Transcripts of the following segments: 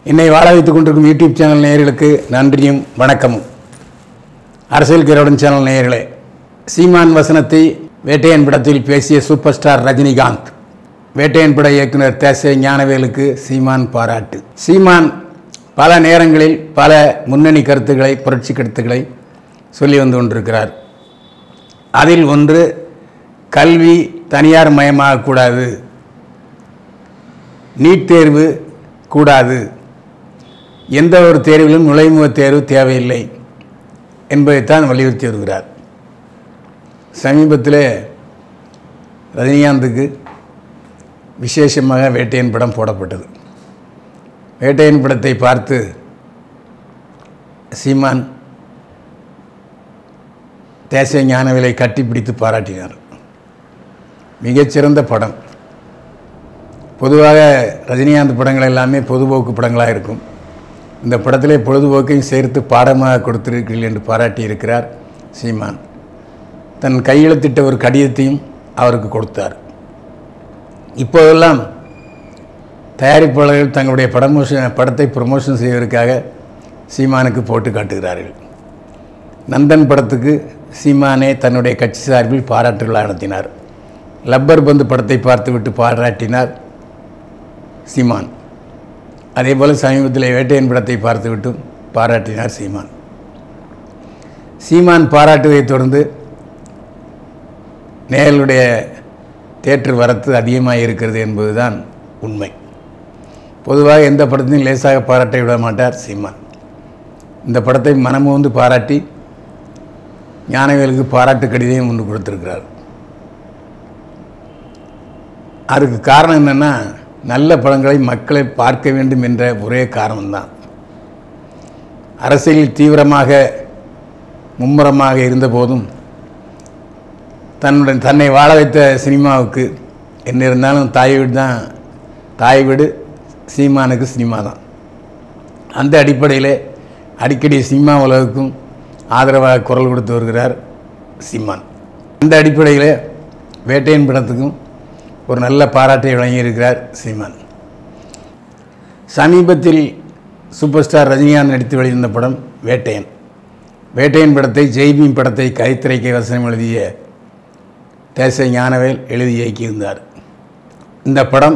என்னை வாழ வைத்துக் கொண்டிருக்கும் யூடியூப் சேனல் நேயர்களுக்கு நன்றியும் வணக்கமும் அரசியல் கிரவுடன் சேனல் நேயர்களே சீமான் வசனத்தை வேட்டையன் படத்தில் பேசிய சூப்பர் ஸ்டார் ரஜினிகாந்த் வேட்டையன் பட இயக்குனர் தேசை ஞானவேலுக்கு சீமான் பாராட்டு சீமான் பல நேரங்களில் பல முன்னணி கருத்துக்களை புரட்சி கருத்துக்களை சொல்லி வந்து கொண்டிருக்கிறார் அதில் ஒன்று கல்வி தனியார் மயமாகக்கூடாது நீட் தேர்வு கூடாது எந்த ஒரு தேர்விலும் நுழைமுக தேர்வு தேவையில்லை என்பதைத்தான் வலியுறுத்தி வருகிறார் சமீபத்தில் ரஜினிகாந்துக்கு விசேஷமாக வேட்டையன் படம் போடப்பட்டது வேட்டையன் படத்தை பார்த்து சீமான் தேசிய ஞானவிலை கட்டிப்பிடித்து பாராட்டினார் மிகச்சிறந்த படம் பொதுவாக ரஜினிகாந்த் படங்கள் எல்லாமே பொதுபோக்கு படங்களாக இருக்கும் இந்த படத்திலே பொழுதுபோக்கையும் சேர்த்து பாடமாக கொடுத்திருக்கிறீர்கள் என்று பாராட்டி இருக்கிறார் சீமான் தன் கையெழுத்திட்ட ஒரு கடிதத்தையும் அவருக்கு கொடுத்தார் இப்போதெல்லாம் தயாரிப்பாளர்கள் தங்களுடைய படமோஷன் படத்தை ப்ரமோஷன் செய்வதற்காக சீமானுக்கு போட்டு காட்டுகிறார்கள் நந்தன் படத்துக்கு சீமானே தன்னுடைய கட்சி சார்பில் பாராட்டு விழா நடத்தினார் லப்பர் பந்து படத்தை பார்த்துவிட்டு பாராட்டினார் சீமான் அதே போல் சமீபத்தில் வேட்டையன் படத்தை பார்த்துவிட்டு பாராட்டினார் சீமான் சீமான் பாராட்டுவதைத் தொடர்ந்து நேயலுடைய தேட்டர் வரத்து அதிகமாக இருக்கிறது என்பதுதான் உண்மை பொதுவாக எந்த படத்தையும் லேசாக பாராட்ட விட மாட்டார் சீமான் இந்த படத்தை மனமுவந்து பாராட்டி ஞானவேலுக்கு பாராட்டு கடிதம் ஒன்று கொடுத்திருக்கிறார் அதுக்கு காரணம் என்னென்னா நல்ல படங்களை மக்களை பார்க்க வேண்டும் என்ற ஒரே காரணம்தான் அரசியலில் தீவிரமாக மும்முரமாக இருந்தபோதும் தன்னுடன் தன்னை வாழ வைத்த சினிமாவுக்கு என்ன இருந்தாலும் தாய் வீடு தான் தாய் வீடு சீமானுக்கு சினிமா தான் அந்த அடிப்படையில் அடிக்கடி சினிமா உலகுக்கும் ஆதரவாக குரல் கொடுத்து வருகிறார் சீமான் அந்த அடிப்படையில் வேட்டையன் படத்துக்கும் ஒரு நல்ல பாராட்டை வழங்கியிருக்கிறார் சீமான் சமீபத்தில் சூப்பர் ஸ்டார் ரஜினிகாந்த் நடித்து வெளியிருந்த படம் வேட்டையன் வேட்டையன் படத்தை ஜெய்பீம் படத்தை கைத்திரைக்கை வசனம் எழுதிய தேச ஞானவேல் எழுதி இயக்கியிருந்தார் இந்த படம்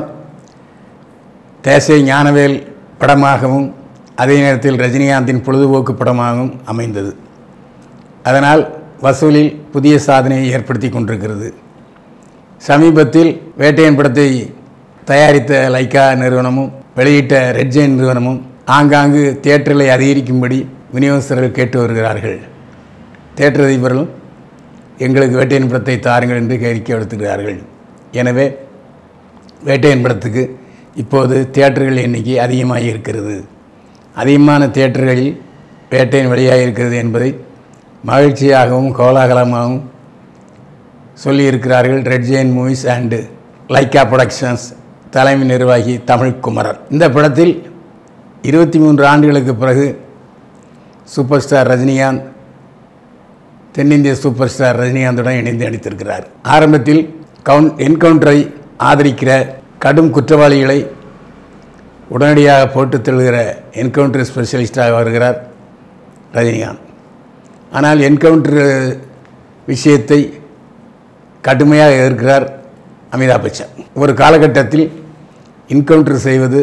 தேச ஞானவேல் படமாகவும் அதே நேரத்தில் ரஜினிகாந்தின் பொழுதுபோக்கு படமாகவும் அமைந்தது அதனால் வசூலில் புதிய சாதனையை ஏற்படுத்தி கொண்டிருக்கிறது சமீபத்தில் வேட்டையன் படத்தை தயாரித்த லைக்கா நிறுவனமும் வெளியிட்ட ரெட் ஜெயின் நிறுவனமும் ஆங்காங்கு தியேட்டர்களை அதிகரிக்கும்படி விநியோகஸ்தர்கள் கேட்டு வருகிறார்கள் தியேட்டர் அதிபர்களும் எங்களுக்கு வேட்டையன் படத்தை தாருங்கள் என்று கோரிக்கை விடுத்துகிறார்கள் எனவே வேட்டையன் படத்துக்கு இப்போது தியேட்டர்கள் எண்ணிக்கை அதிகமாக இருக்கிறது அதிகமான தியேட்டர்களில் வேட்டையன் வெளியாக இருக்கிறது என்பதை மகிழ்ச்சியாகவும் கோலாகலமாகவும் சொல்லியிருக்கிறார்கள் red giant movies and Lyca productions தலைமை நிர்வாகி தமிழ் குமரன் இந்த படத்தில் இருபத்தி மூன்று ஆண்டுகளுக்கு பிறகு சூப்பர் ஸ்டார் ரஜினிகாந்த் தென்னிந்திய சூப்பர் ஸ்டார் ரஜினிகாந்துடன் இணைந்து நடித்திருக்கிறார் ஆரம்பத்தில் கவுன் என்கவுண்டரை ஆதரிக்கிற கடும் குற்றவாளிகளை உடனடியாக போட்டு தள்ளுகிற என்கவுண்டர் ஸ்பெஷலிஸ்டாக வருகிறார் ரஜினிகாந்த் ஆனால் என்கவுண்டர் விஷயத்தை கடுமையாக எதிர்க்கிறார் அமிதாப் பச்சன் ஒரு காலகட்டத்தில் என்கவுண்டர் செய்வது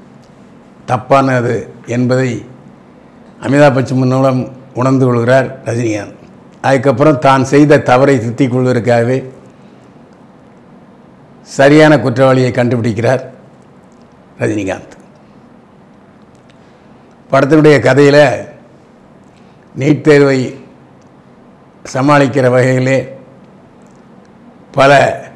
தப்பானது என்பதை அமிதாப் பச்சன் மூலம் உணர்ந்து கொள்கிறார் ரஜினிகாந்த் அதுக்கப்புறம் தான் செய்த தவறை திருத்திக் கொள்வதற்காகவே சரியான குற்றவாளியை கண்டுபிடிக்கிறார் ரஜினிகாந்த் படத்தினுடைய கதையில் நீட் தேர்வை சமாளிக்கிற வகையிலே பல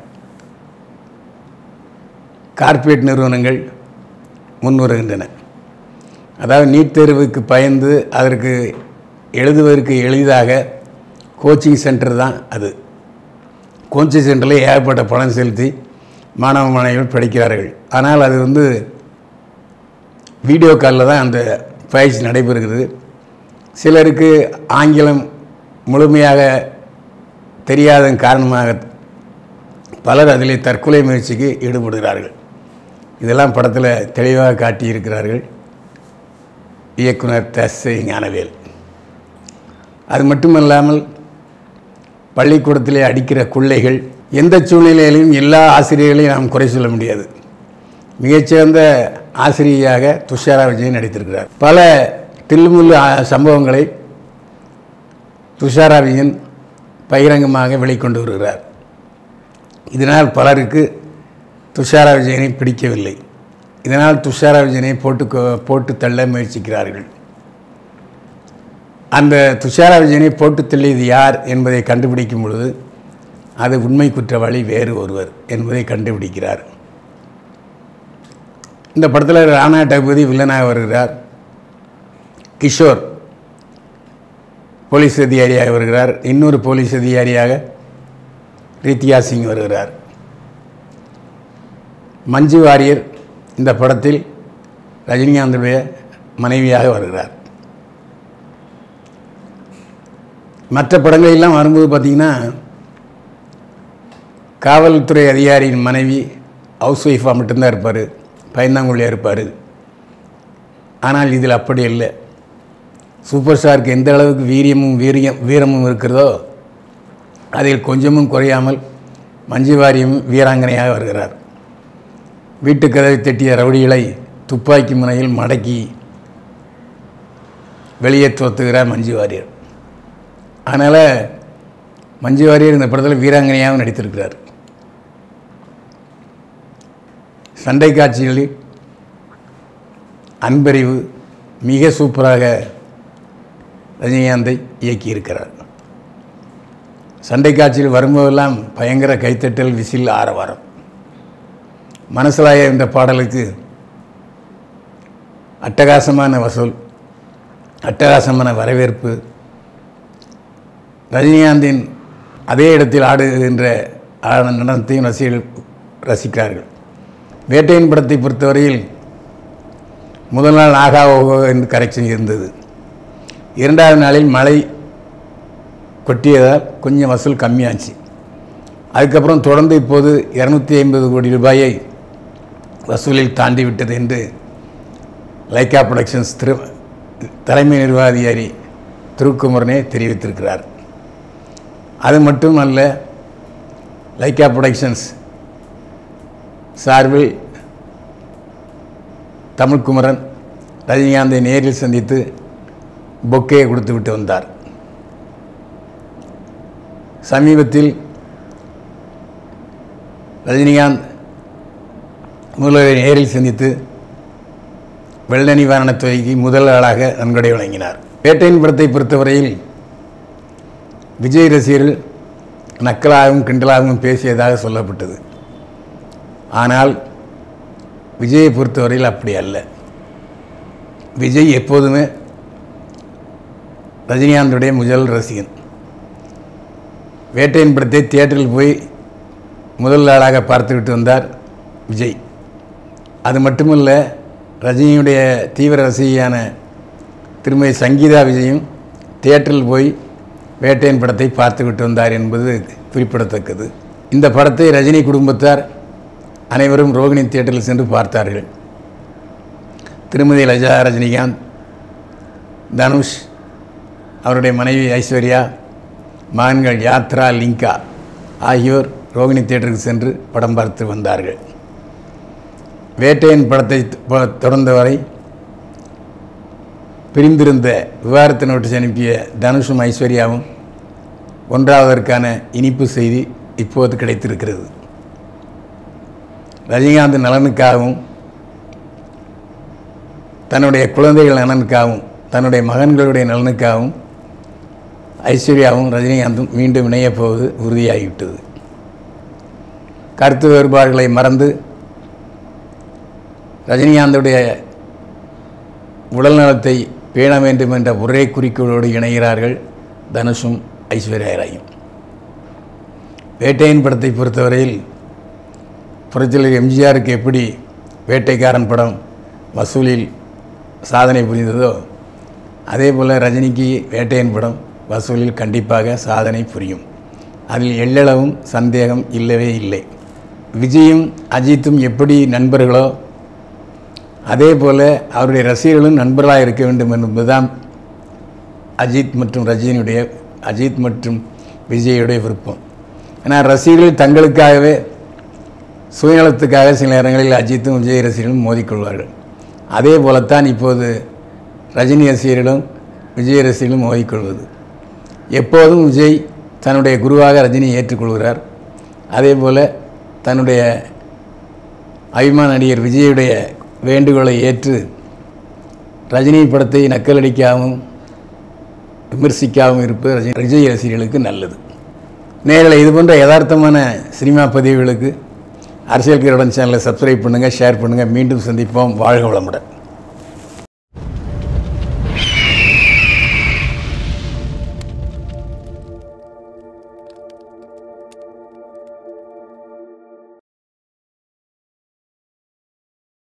கார்ப்பரேட் நிறுவனங்கள் முன் வருகின்றன அதாவது நீட் தேர்வுக்கு பயந்து அதற்கு எழுதுவதற்கு எளிதாக கோச்சிங் சென்டர் தான் அது கோச்சிங் சென்டரில் ஏகப்பட்ட பணம் செலுத்தி மாணவ மாணவிகள் படிக்கிறார்கள் ஆனால் அது வந்து வீடியோ காலில் தான் அந்த பயிற்சி நடைபெறுகிறது சிலருக்கு ஆங்கிலம் முழுமையாக தெரியாதன் காரணமாக பலர் அதில் தற்கொலை முயற்சிக்கு ஈடுபடுகிறார்கள் இதெல்லாம் படத்தில் தெளிவாக காட்டியிருக்கிறார்கள் இயக்குனர் தஸ் ஞானவேல் அது மட்டுமல்லாமல் பள்ளிக்கூடத்திலே அடிக்கிற கொள்ளைகள் எந்த சூழ்நிலையிலும் எல்லா ஆசிரியர்களையும் நாம் குறை சொல்ல முடியாது மிகச்சிறந்த ஆசிரியையாக துஷாரா விஜயன் நடித்திருக்கிறார் பல தில்லுமுல்லு ஆ- சம்பவங்களை துஷாரா விஜயன் பகிரங்கமாக வெளிக்கொண்டு வருகிறார் இதனால் பலருக்கு துஷாரா விஜயனை பிடிக்கவில்லை இதனால் துஷாரா விஜயனை போட்டு கொ- போட்டு தள்ள முயற்சிக்கிறார்கள் அந்த துஷாரா விஜயனை போட்டு தள்ளியது யார் என்பதை கண்டுபிடிக்கும் பொழுது அது உண்மை குற்றவாளி வேறு ஒருவர் என்பதை கண்டுபிடிக்கிறார் இந்த படத்தில் ராணா டகுபதி வில்லனாக வருகிறார் கிஷோர் போலீஸ் அதிகாரியாக வருகிறார் இன்னொரு போலீஸ் அதிகாரியாக ரீத்தியா சிங் வருகிறார் மஞ்சு வாரியர் இந்த படத்தில் ரஜினிகாந்துடைய மனைவியாக வருகிறார் மற்ற படங்களெல்லாம் வரும்போது பார்த்திங்கன்னா காவல்துறை அதிகாரியின் மனைவி ஹவுஸ் ஒய்ஃபாக மட்டும்தான் இருப்பார் பயந்தாங்குழியாக இருப்பார் ஆனால் இதில் அப்படி இல்லை சூப்பர் ஸ்டாருக்கு எந்த அளவுக்கு வீரியமும் வீரியம் வீரமும் இருக்கிறதோ அதில் கொஞ்சமும் குறையாமல் மஞ்சு வாரியம் வீராங்கனையாக வருகிறார் வீட்டு கதவை தட்டிய ரவுடிகளை துப்பாக்கி முனையில் மடக்கி வெளியே தோத்துகிறார் மஞ்சு வாரியர் அதனால் மஞ்சு வாரியர் இந்த படத்தில் வீராங்கனையாகவும் நடித்திருக்கிறார் சண்டை காட்சிகளில் அன்பறிவு மிக சூப்பராக ரஜினிகாந்தை இயக்கியிருக்கிறார் சண்டை காட்சியில் வரும்போதெல்லாம் பயங்கர கைத்தட்டல் விசில் ஆரவாரம் மனசிலாய இந்த பாடலுக்கு அட்டகாசமான வசூல் அட்டகாசமான வரவேற்பு ரஜினிகாந்தின் அதே இடத்தில் ஆடுகின்ற ஆட நடனத்தையும் ரசிகர்கள் ரசிக்கிறார்கள் வேட்டையின் படத்தை பொறுத்தவரையில் முதல் நாள் ஆகா ஓகோ என்று கரெக்ஷன் இருந்தது இரண்டாவது நாளில் மழை கொட்டியதால் கொஞ்சம் வசூல் கம்மியாச்சு அதுக்கப்புறம் தொடர்ந்து இப்போது இரநூத்தி ஐம்பது கோடி ரூபாயை வசூலில் தாண்டி விட்டது என்று லைக்கா புரொடக்ஷன்ஸ் திரு தலைமை நிர்வாக அதிகாரி திருக்குமரனே தெரிவித்திருக்கிறார் அது மட்டும் அல்ல லைக்கா புரொடக்ஷன்ஸ் சார்பில் தமிழ்குமரன் ரஜினிகாந்தை நேரில் சந்தித்து பொக்கேயை கொடுத்து விட்டு வந்தார் சமீபத்தில் ரஜினிகாந்த் முதல்வரை நேரில் சந்தித்து வெள்ள நிவாரணத் துறைக்கு முதல் ஆளாக நன்கொடை வழங்கினார் வேட்டையின் படத்தை பொறுத்தவரையில் விஜய் ரசிகர்கள் நக்கலாகவும் கிண்டலாகவும் பேசியதாக சொல்லப்பட்டது ஆனால் விஜயை பொறுத்தவரையில் அப்படி அல்ல விஜய் எப்போதுமே ரஜினிகாந்துடைய முதல் ரசிகன் வேட்டையின் படத்தை தியேட்டரில் போய் முதல் ஆளாக பார்த்துவிட்டு வந்தார் விஜய் அது மட்டுமல்ல ரஜினியுடைய தீவிர ரசிகையான திருமதி சங்கீதா விஜயும் தியேட்டரில் போய் வேட்டையின் படத்தை பார்த்துவிட்டு வந்தார் என்பது குறிப்பிடத்தக்கது இந்த படத்தை ரஜினி குடும்பத்தார் அனைவரும் ரோகிணி தியேட்டரில் சென்று பார்த்தார்கள் திருமதி லஜா ரஜினிகாந்த் தனுஷ் அவருடைய மனைவி ஐஸ்வர்யா மகன்கள் யாத்ரா லிங்கா ஆகியோர் ரோகிணி தியேட்டருக்கு சென்று படம் பார்த்து வந்தார்கள் வேட்டையன் படத்தை ப- தொடர்ந்தவரை பிரிந்திருந்த விவாகரத்து நோட்டீஸ் அனுப்பிய தனுஷும் ஐஸ்வர்யாவும் ஒன்றாவதற்கான இனிப்பு செய்தி இப்போது கிடைத்திருக்கிறது ரஜினிகாந்த் நலனுக்காகவும் தன்னுடைய குழந்தைகள் நலனுக்காகவும் தன்னுடைய மகன்களுடைய நலனுக்காகவும் ஐஸ்வர்யாவும் ரஜினிகாந்தும் மீண்டும் இணையப் போவது உறுதியாகிவிட்டது கருத்து வேறுபாடுகளை மறந்து ரஜினிகாந்துடைய உடல் நலத்தை பேண வேண்டும் என்ற ஒரே குறிக்கோளோடு இணைகிறார்கள் தனுஷும் ஐஸ்வர்யா ராயும் வேட்டையின் படத்தை பொறுத்தவரையில் புரட்சியாளர் எம்ஜிஆருக்கு எப்படி வேட்டைக்காரன் படம் வசூலில் சாதனை புரிந்ததோ அதே போல் ரஜினிக்கு வேட்டையன் படம் வசூலில் கண்டிப்பாக சாதனை புரியும் அதில் எள்ளளவும் சந்தேகம் இல்லவே இல்லை விஜயும் அஜித்தும் எப்படி நண்பர்களோ அதே போல் அவருடைய ரசிகர்களும் நண்பர்களாக இருக்க வேண்டும் என்பதுதான் அஜித் மற்றும் ரஜினியுடைய அஜித் மற்றும் விஜயுடைய விருப்பம் ஏன்னா ரசிகர்கள் தங்களுக்காகவே சுயநலத்துக்காக சில நேரங்களில் அஜித்தும் விஜய் ரசிகர்களும் மோதிக்கொள்வார்கள் அதே போலத்தான் இப்போது ரஜினி ரசிகர்களும் விஜய் ரசிகர்களும் மோதிக்கொள்வது எப்போதும் விஜய் தன்னுடைய குருவாக ரஜினியை ஏற்றுக்கொள்கிறார் அதே போல் தன்னுடைய அபிமான நடிகர் விஜயுடைய வேண்டுகோளை ஏற்று ரஜினி படத்தை நக்கலடிக்காமல் விமர்சிக்காமல் இருப்பது ரஜினி விஜய் ரசிகர்களுக்கு நல்லது நேரில் இது போன்ற யதார்த்தமான சினிமா பதிவுகளுக்கு அரசியல் கீரடன் சேனலை சப்ஸ்கிரைப் பண்ணுங்கள் ஷேர் பண்ணுங்கள் மீண்டும் சந்திப்போம் வாழ்க வளமுடன்